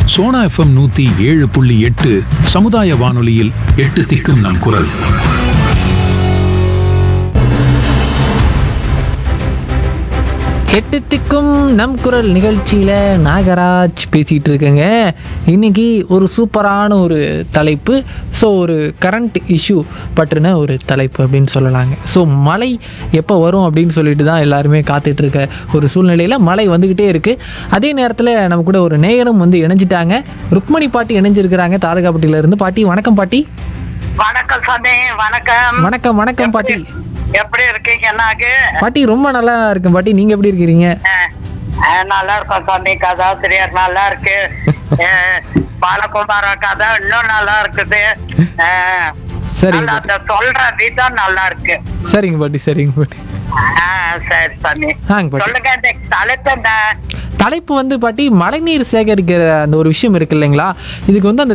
Sona FM நூத்தி ஏழு புள்ளி எட்டு சமுதாய வானொலியில் எட்டு திக்கும் நம் குரல் எட்டு திக்கும் நம் குரல் நிகழ்ச்சியில் நாகராஜ் பேசிகிட்டு இருக்கேங்க இன்னைக்கு ஒரு சூப்பரான ஒரு தலைப்பு ஸோ ஒரு கரண்ட் இஷ்யூ பற்றின ஒரு தலைப்பு அப்படின்னு சொல்லலாங்க ஸோ மழை எப்போ வரும் அப்படின்னு சொல்லிட்டு தான் எல்லாருமே காத்துட்டு இருக்க ஒரு சூழ்நிலையில் மழை வந்துக்கிட்டே இருக்குது அதே நேரத்தில் நம்ம கூட ஒரு நேயரும் வந்து இணைஞ்சிட்டாங்க ருக்மணி பாட்டி இணைஞ்சிருக்கிறாங்க தாரகாப்பட்டியில இருந்து பாட்டி வணக்கம் பாட்டி வணக்கம் சாமி வணக்கம் வணக்கம் வணக்கம் பாட்டி எப்படி இருக்கீங்க நாகு பாட்டி ரொம்ப நல்லா இருக்கும் பாட்டி நீங்கள் எப்படி இருக்கிறீங்க அஹ், அஹ், நல்லா இருக்கோம் சாமி கதாசிரியர் நல்லா இருக்கு அஹ், பாலகுமார கதை இன்னும் நல்லா இருக்குது அஹ், சரிங்க நல்லா அந்த சொல்ற விதம் நல்லா இருக்கு சரிங்க பாட்டி சரிங்க பாட்டி அஹ், சரி சாமி ஆங்க பாட்டி சொல்லுங்க இந்த தலைப்பு என்ன தலைப்பு வந்து பாட்டி மழைநீர் சேகரிக்கிற அந்த ஒரு விஷயம் இருக்கு இல்லைங்களா இதுக்கு வந்து அந்த